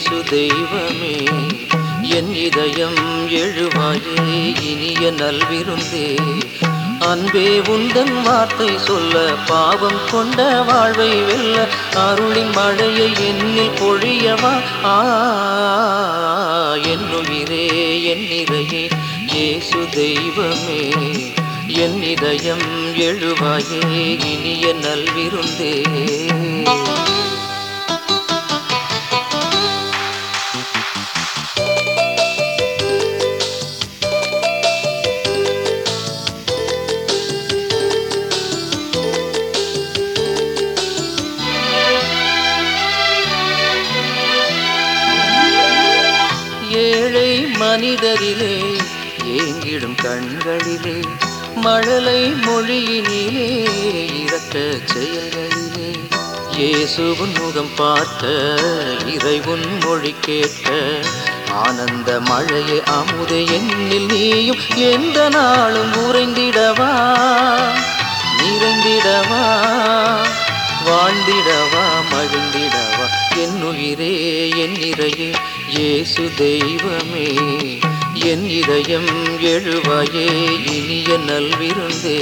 இயேசு தெய்வமே என் இதயம் எழுவாயே இனிய நல்விருந்தே அன்பே உந்தன் வார்த்தை சொல்ல பாவம் கொண்ட வாழ்வை வெல்ல அருளின் மழையை என்னில் பொழியவா ஆ என் உயிரே என் நிறையே இயேசு தெய்வமே என் இதயம் எழுவாயே இனிய நல்விருந்தே ஏழை மனிதரிலே ஏங்கிடும் கண்களிலே மழலை மொழியினிலே இரக்க செயல்களிலே இயேசுவின் முகம் பார்க்க இறைவன் மொழி கேட்க ஆனந்த மழையே அமுதே என்னில் நீயும் எந்த நாளும் உறைந்திடவா நிறைந்திடவா வாழ்ந்திடவா மகிழ்ந்திடவா என் உயிரே என் இறையே இயேசு தெய்வமே என் இதயம் எழுவாயே இனிய நல்விருந்தே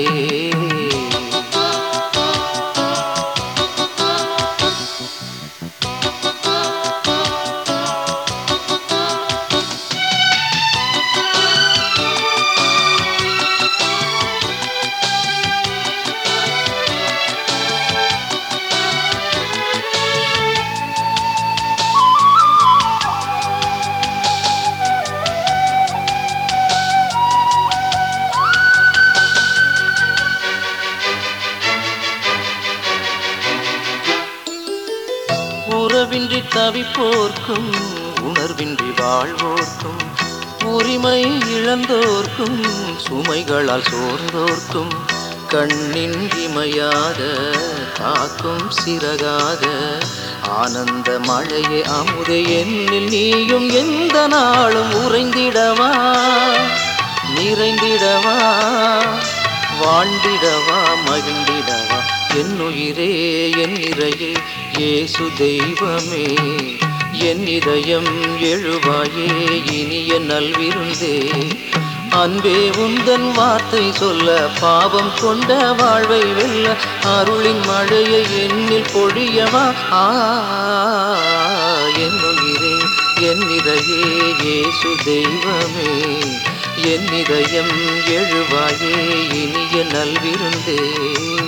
உறவின்றி தவிப்போர்க்கும் உணர்வின்றி வாழ்வோர்க்கும் உரிமை இழந்தோர்க்கும் சுமைகளால் சோர்ந்தோர்க்கும் கண்ணின் இமையாக காக்கும் சிறகாக ஆனந்த மழையே அமுதே என்னில் நீயும் எந்த நாளும் உறைந்திடவா நிறைந்திடவா வாழ்ந்திடவா மகிழ்ந்திடவா என் உயிரே என் இறையே இயேசு தெய்வமே என் இதயம் எழுவாயே இனிய நல்விருந்தே அன்பே உந்தன் வார்த்தை சொல்ல பாவம் கொண்ட வாழ்வை வெல்ல அருளின் மழையை என்னில் பொழியவா ஆ என் உயிரே என் இறையே இயேசு தெய்வமே என் இதயம் எழுவாயே இனிய நல்விருந்தே